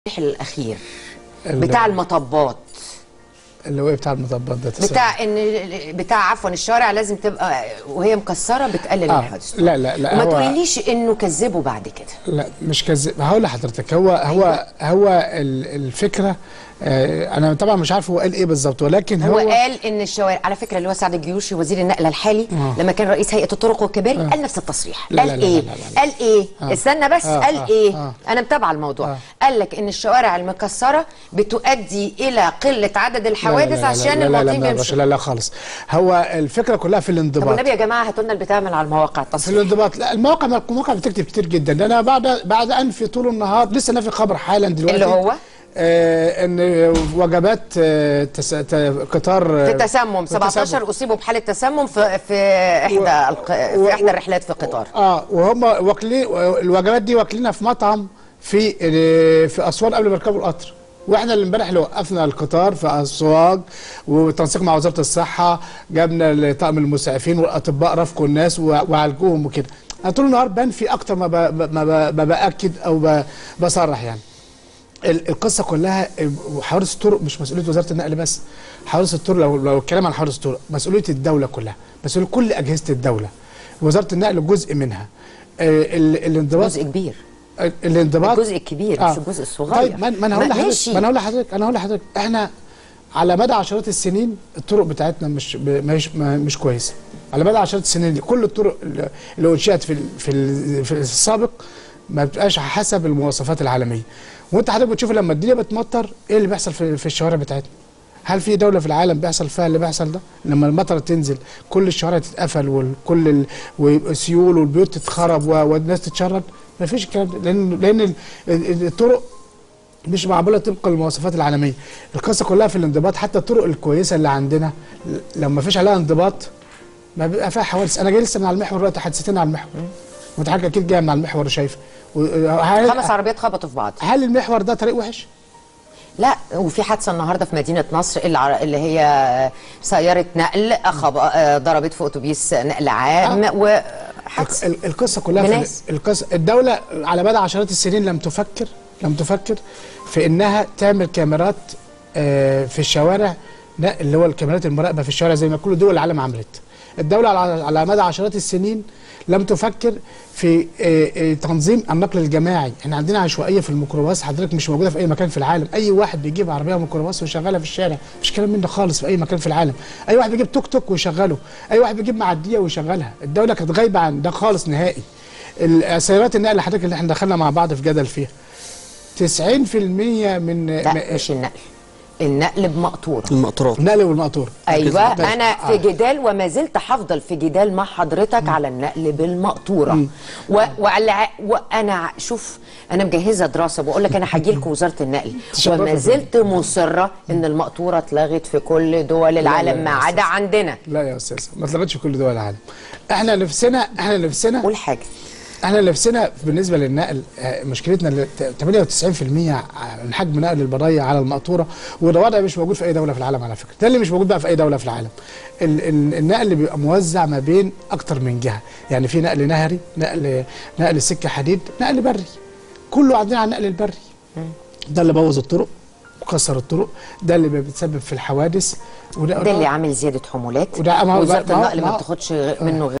الاخير ال- بتاع المطبات اللي هو إيه بتاع المطبات ده تسأل. بتاع ان بتاع عفوا الشارع لازم تبقى وهي مكسره بتقلل آه. الحادث لا لا لا وما هو تقوليليش انه كذبوا بعد كده لا مش كذب هقول لحضرتك هو هو هو ال- الفكره آه انا طبعا مش عارف هو قال ايه بالظبط ولكن هو هو, قال ان الشوارع على فكره اللي هو سعد الجيوشي وزير النقل الحالي آه. لما كان رئيس هيئه الطرق والكباري قال نفس التصريح لا، قال لا، لا، ايه لا، لا، لا. قال ايه آه. استنى بس آه، قال آه، ايه آه. انا متابعه الموضوع آه. قال لك ان الشوارع المكسره بتؤدي الى قله عدد الحوادث لا لا لا عشان لا لا لا, المواطنين لا, لا, بيمشوا لا, لا خالص هو الفكره كلها في طب الانضباط والنبي يا جماعه هاتوا لنا اللي بتعمل على المواقع في التصوير الانضباط لا المواقع المواقع بتكتب كتير جدا ده انا بعد بعد انفي طول النهار لسه نافي خبر حالا دلوقتي اللي هو آه ان وجبات آه تس... ت... قطار آه، في تسمم في 17 اصيبوا بحاله تسمم في في احدى الق... و- في احدى الرحلات في قطار اه وهم واكلين الوجبات دي واكلينها في مطعم في في اسوان قبل ما يركبوا القطر واحنا اللي امبارح اللي وقفنا القطار في اسوان وتنسيق مع وزاره الصحه جبنا طاقم المسعفين والاطباء رافقوا الناس وع- وعالجوهم وكده انا طول النهار بنفي اكتر ما ب... ما, ب... ما باكد او ب... بصرح يعني ال- القصه كلها حوادث الطرق مش مسؤوليه وزاره النقل بس حوادث الطرق لو لو الكلام عن حوادث الطرق مسؤوليه الدوله كلها مسؤوليه كل اجهزه الدوله وزاره النقل جزء منها آه، ال- الانضباط جزء كبير آه، الانضباط الجزء الكبير مش الجزء الصغير طيب ما ما انا هقول ما- لحضرتك ماشي. ما انا هقول لحضرتك انا هقول لحضرتك احنا على مدى عشرات السنين الطرق بتاعتنا مش ب- مش ما- مش كويسه على مدى عشرات السنين كل الطرق اللي- اللي انشئت في ال- في ال- في السابق ما بتبقاش حسب المواصفات العالميه وانت حضرتك بتشوف لما الدنيا بتمطر ايه اللي بيحصل في, في الشوارع بتاعتنا هل في دوله في العالم بيحصل فيها اللي بيحصل ده لما المطر تنزل كل الشوارع تتقفل وكل ال... والسيول والبيوت تتخرب و... والناس تتشرد ما فيش الكلام ده لان لان ال- ال- الطرق مش معموله طبقا للمواصفات العالميه القصه كلها في الانضباط حتى الطرق الكويسه اللي عندنا لو ما فيش عليها انضباط ما بيبقى فيها حوادث انا جاي لسه من على المحور دلوقتي حادثتين على المحور وانت حضرتك اكيد جاي من على المحور شايف و- هل, خمس عربيات خبطوا في بعض هل المحور ده طريق وحش؟ لا وفي حادثه النهارده في مدينه نصر اللي, ع- اللي هي سياره نقل أخب... آه، ضربت في اتوبيس نقل عام وحادثه ال- القصه كلها في بناس. ال- القصه الدوله على مدى عشرات السنين لم تفكر لم تفكر في انها تعمل كاميرات آه، في الشوارع لا اللي هو الكاميرات المراقبه في الشوارع زي ما كل دول العالم عملت الدوله على على مدى عشرات السنين لم تفكر في آه، آه، تنظيم النقل الجماعي احنا عندنا عشوائيه في الميكروباص حضرتك مش موجوده في اي مكان في العالم اي واحد بيجيب عربيه ميكروباص ويشغلها في الشارع مش كلام من ده خالص في اي مكان في العالم اي واحد بيجيب توك توك ويشغله اي واحد بيجيب معديه ويشغلها الدوله كانت غايبه عن ده خالص نهائي السيارات النقل اللي حضرتك اللي احنا دخلنا مع بعض في جدل فيها 90% من لا م- مش النقل النقل بمقطوره المقطورات النقل والمقطور ايوه بس- انا آه. في جدال وما زلت هفضل في جدال مع حضرتك على النقل بالمقطوره و... وعلى... وانا ع- شوف انا مجهزه دراسه بقول لك انا هاجي لكم وزاره النقل تشرفنا وما زلت مصره ان المقطوره اتلغت في كل دول العالم لا، ما يا عدا عندنا لا يا استاذ ما اتلغتش في كل دول العالم احنا نفسنا احنا نفسنا قول حاجه احنا نفسنا بالنسبه للنقل آه، مشكلتنا اللي ت- 98% من حجم نقل البضايع على المقطوره وده وضع مش موجود في اي دوله في العالم على فكره ده اللي مش موجود بقى في اي دوله في العالم ال- ال- النقل اللي بيبقى موزع ما بين اكتر من جهه يعني في نقل نهري نقل نقل سكه حديد نقل بري كله عندنا على النقل البري ده اللي بوظ الطرق وكسر الطرق ده اللي بيتسبب في الحوادث وده ده اللي عامل زياده حمولات وده- ما هو- وزاره ما هو- النقل ما ما هو- بتاخدش غ- منه غير